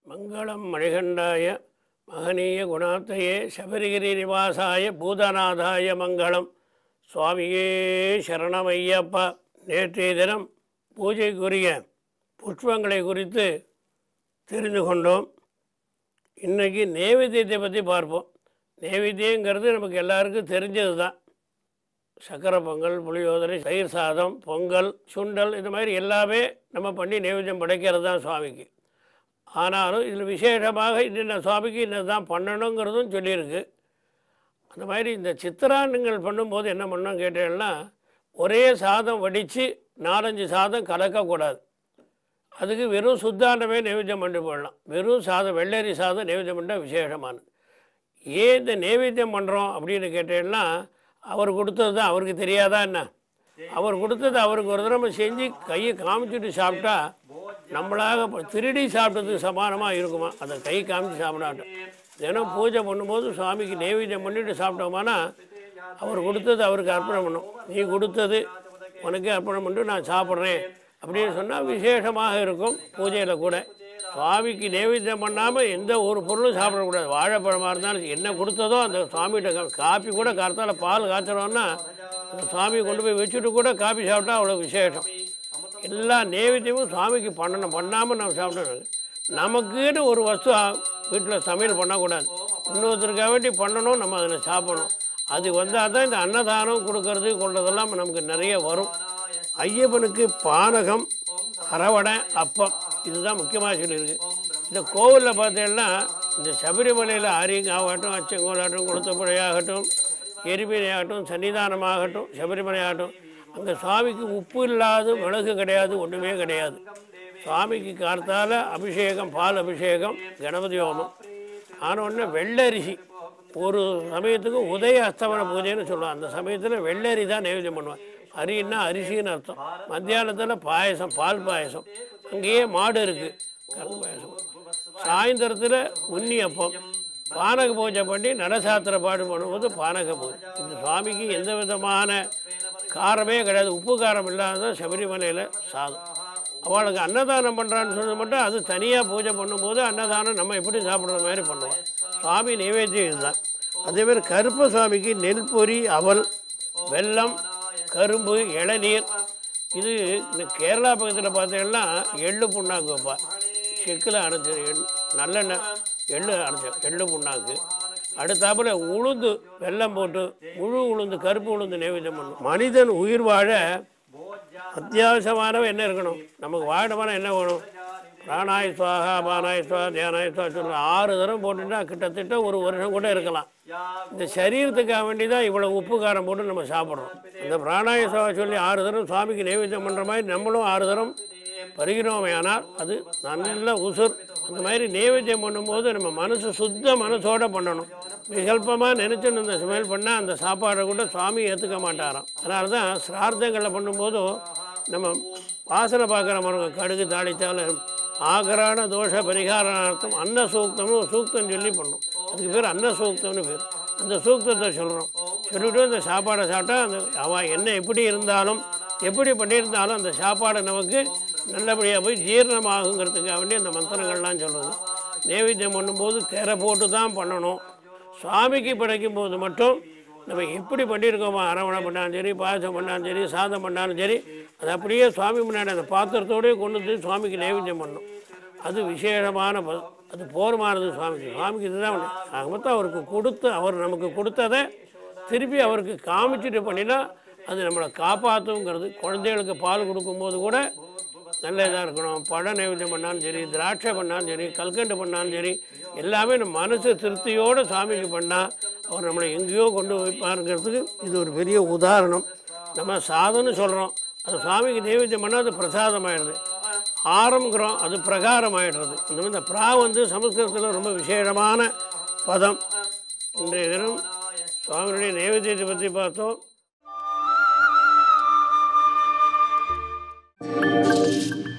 மங்களம் மணிகண்டாய மகனீய குணாத்தையே சபரிகிரி நிவாசாய பூதநாதாய மங்களம் சுவாமியே சரணமையப்பா நேற்றைய தினம் பூஜைக்குரிய புஷ்பங்களை குறித்து தெரிந்து கொண்டோம் இன்றைக்கி நைவேத்தியத்தை பற்றி பார்ப்போம் நைவேத்தியங்கிறது நமக்கு எல்லாருக்கும் தெரிஞ்சது தான் சக்கரை பொங்கல் புளியோதரை தயிர் சாதம் பொங்கல் சுண்டல் இது மாதிரி எல்லாமே நம்ம பண்ணி நைவேத்தியம் படைக்கிறது தான் சுவாமிக்கு ஆனாலும் இதில் விசேஷமாக இன்னென்ன சுவாமிக்கு இன்னது தான் பண்ணணுங்கிறதும் சொல்லியிருக்கு அந்த மாதிரி இந்த சித்திராண்டங்கள் பண்ணும்போது என்ன பண்ணோம் கேட்டீங்கன்னா ஒரே சாதம் வடித்து நாலஞ்சு சாதம் கலக்கக்கூடாது அதுக்கு வெறும் சுத்தாண்டமே நைவேத்தியம் பண்ணி போடலாம் வெறும் சாதம் வெள்ளரி சாதம் நைவேத்தியம் பண்ணால் விசேஷமானது ஏன் இந்த நைவேத்தியம் பண்ணுறோம் அப்படின்னு கேட்டீங்கன்னா அவர் கொடுத்தது தான் அவருக்கு தெரியாதா என்ன அவர் கொடுத்தது அவருக்கு ஒரு தடவை செஞ்சு கையை காமிச்சிட்டு சாப்பிட்டா நம்மளாக ப- திருடி சாப்பிட்டதுக்கு சமானமாக இருக்குமா அதை கை காமிச்சு சாப்பிடாட்டும் தினம் பூஜை பண்ணும்போது சுவாமிக்கு நைவேத்தியம் பண்ணிட்டு சாப்பிட்டோமானா அவர் கொடுத்தது அவருக்கு அர்ப்பணம் பண்ணும் நீ கொடுத்தது உனக்கு அர்ப்பணம் பண்ணிட்டு நான் சாப்பிட்றேன் அப்படின்னு சொன்னால் விசேஷமாக இருக்கும் பூஜையில் கூட சுவாமிக்கு நைவேத்தியம் பண்ணாமல் எந்த ஒரு பொருளும் சாப்பிடக்கூடாது வாழைப்பழமாக இருந்தாலும் என்ன கொடுத்ததோ அந்த சுவாமிகிட்ட கா- காப்பி கூட கருத்தால் பால் காய்ச்சறோன்னா அந்த சுவாமியை கொண்டு போய் வச்சுட்டு கூட காப்பி சாப்பிட்டா அவ்வளோ விசேஷம் எல்லா நைவேத்தியமும் சுவாமிக்கு பண்ணணும் பண்ணாமல் நம்ம சாப்பிடணும் நமக்குன்னு ஒரு வஸ்து வீட்டில் சமையல் பண்ணக்கூடாது இன்னொருத்தருக்காக வேண்டி பண்ணணும் நம்ம அதில் சாப்பிடணும் அது வந்தால் தான் இந்த அன்னதானம் கொடுக்கறது கொள்றதெல்லாம் நமக்கு நிறைய வரும் ஐயப்பனுக்கு பானகம் அரவடை அப்பம் இதுதான் முக்கியமாக சொல்லியிருக்கு இந்த கோவிலில் பார்த்தீங்கன்னா இந்த சபரிமலையில் ஆரியங்காகட்டும் அச்சங்கோலாகட்டும் குளத்தப்புழையாகட்டும் எரிமலையாகட்டும் சன்னிதானமாகட்டும் சபரிமலை ஆகட்டும் அங்கே சுவாமிக்கு உப்பு இல்லாத மிளகு கிடையாது ஒன்றுமே கிடையாது சுவாமிக்கு கார்த்தால அபிஷேகம் பால் அபிஷேகம் கணபதி ஹோமம் ஆனோடனே வெள்ளரிசி ஒரு சமயத்துக்கு உதய அஸ்தமன பூஜைன்னு சொல்லுவாங்க அந்த சமயத்தில் வெள்ளரி தான் நைவேத்தியம் பண்ணுவாங்க அரின்னா அரிசின்னு அர்த்தம் மத்தியானத்தில் பாயசம் பால் பாயசம் அங்கேயே மாடு இருக்குது கரும்பு பாயசம் சாயந்தரத்தில் உன்னி அப்பம் பானக பூஜை பண்ணி நடசாத்திர பாடு பண்ணும்போது பானக பூஜை இந்த சுவாமிக்கு எந்த விதமான காரமே கிடையாது உப்பு காரம் இல்லாத சபரிமலையில் சாதம் அவளுக்கு அன்னதானம் பண்ணுறான்னு சொன்னது மட்டும் அது தனியாக பூஜை பண்ணும்போது அன்னதானம் நம்ம எப்படி சாப்பிட்ற மாதிரி பண்ணுவோம் சுவாமி நைவேத்தியம் இதுதான் அதேமாதிரி கருப்ப சுவாமிக்கு நெல் பொரி அவல் வெல்லம் கரும்பு இளநீர் இது இந்த கேரளா பக்கத்தில் பார்த்தீங்கன்னா எள்ளு புண்ணாக்கு வைப்பா செக்கில் அரைச்ச எள் நல்லெண்ணெய் எள்ளு அரைச்ச எள்ளு புண்ணாக்கு அடுத்தாப்புல உளுந்து வெல்லம் போட்டு முழு உளுந்து கருப்பு உளுந்து நைவேத்தியம் பண்ணும் மனிதன் உயிர் வாழ அத்தியாவசியமானவ என்ன இருக்கணும் நமக்கு வாழமான என்ன வேணும் பிராணாய் சுவாகா பானாய் சுவா தியானாய் சுவா சொல்கிற ஆறு தரம் போட்டுட்டா கிட்டத்தட்ட ஒரு வருஷம் கூட இருக்கலாம் இந்த சரீரத்துக்காக வேண்டி தான் இவ்வளோ உப்பு காரம் போட்டு நம்ம சாப்பிட்றோம் இந்த பிராணாய சுவா சொல்லி ஆறு தரம் சுவாமிக்கு நைவேத்தியம் பண்ணுற மாதிரி நம்மளும் ஆறு தரம் பருகிறோமே ஆனால் அது நல்ல உசுர் அந்த மாதிரி நைவேத்தியம் பண்ணும்போது நம்ம மனசு சுத்த மனசோட பண்ணணும் விகல்பமாக நினச்சின்னு இந்த சமையல் பண்ணால் அந்த சாப்பாடை கூட சுவாமி ஏற்றுக்க மாட்டாராம் அதனால தான் சிரார்த்தங்களில் பண்ணும்போதும் நம்ம வாசனை பார்க்குற மரம் கடுகு தாளித்தாலும் ஆகரான தோஷ பரிகாரார்த்தம் அன்ன சூக்தம்னு ஒரு சூக்தம் சொல்லி பண்ணோம் அதுக்கு பேர் அன்ன சூக்தம்னு பேர் அந்த சூக்தத்தை சொல்கிறோம் சொல்லிவிட்டு அந்த சாப்பாடை சாப்பிட்டா அந்த அவன் என்ன எப்படி இருந்தாலும் எப்படி பண்ணியிருந்தாலும் அந்த சாப்பாடு நமக்கு நல்லபடியாக போய் ஜீரணமாகுங்கிறதுக்காக வேண்டி அந்த மந்திரங்கள்லாம் சொல்கிறது நைவேத்தியம் பண்ணும்போது திரை போட்டு தான் பண்ணணும் சுவாமிக்கு படைக்கும் போது மட்டும் நம்ம எப்படி பண்ணியிருக்கோமோ அரவணை பண்ணாலும் சரி பாயசம் பண்ணாலும் சரி சாதம் பண்ணாலும் சரி அது அப்படியே சுவாமி முன்னாடி அந்த பாத்திரத்தோடயே கொண்டு வந்து சுவாமிக்கு நைவேத்தியம் பண்ணணும் அது விசேஷமான ப- அது போருமானது சுவாமிக்கு சுவாமிக்கு இதுதான் ஒண்ணு. ஆக மொத்தம் அவருக்கு கொடுத்து அவர் நமக்கு கொடுத்ததை திருப்பி அவருக்கு காமிச்சிட்டு பண்ணினா அது நம்மளை காப்பாற்றுங்கிறது குழந்தைகளுக்கு பால் கொடுக்கும்போது கூட நல்ல இதாக இருக்கணும் பழ நைவேத்தியம் பண்ணாலும் சரி திராட்சை பண்ணாலும் சரி கல்கண்டு பண்ணாலும் சரி எல்லாமே நம்ம மனசு திருப்தியோடு சாமிக்கு பண்ணால் அவர் நம்மளை எங்கேயோ கொண்டு வைப்பாருங்கிறதுக்கு இது ஒரு பெரிய உதாரணம் நம்ம சாதம்னு சொல்கிறோம் அது சுவாமிக்கு நைவேத்தியம் பண்ணால் அது பிரசாதமாயிடுது ஆரம்ங்கிறோம் அது பிரகாரம் ஆயிடுறது அந்த மாதிரி இந்த பிரா வந்து சமஸ்கிருதத்தில் ரொம்ப விசேஷமான பதம் இன்றைய தினம் சுவாமியுடைய நைவேத்தியத்தை பற்றி பார்த்தோம்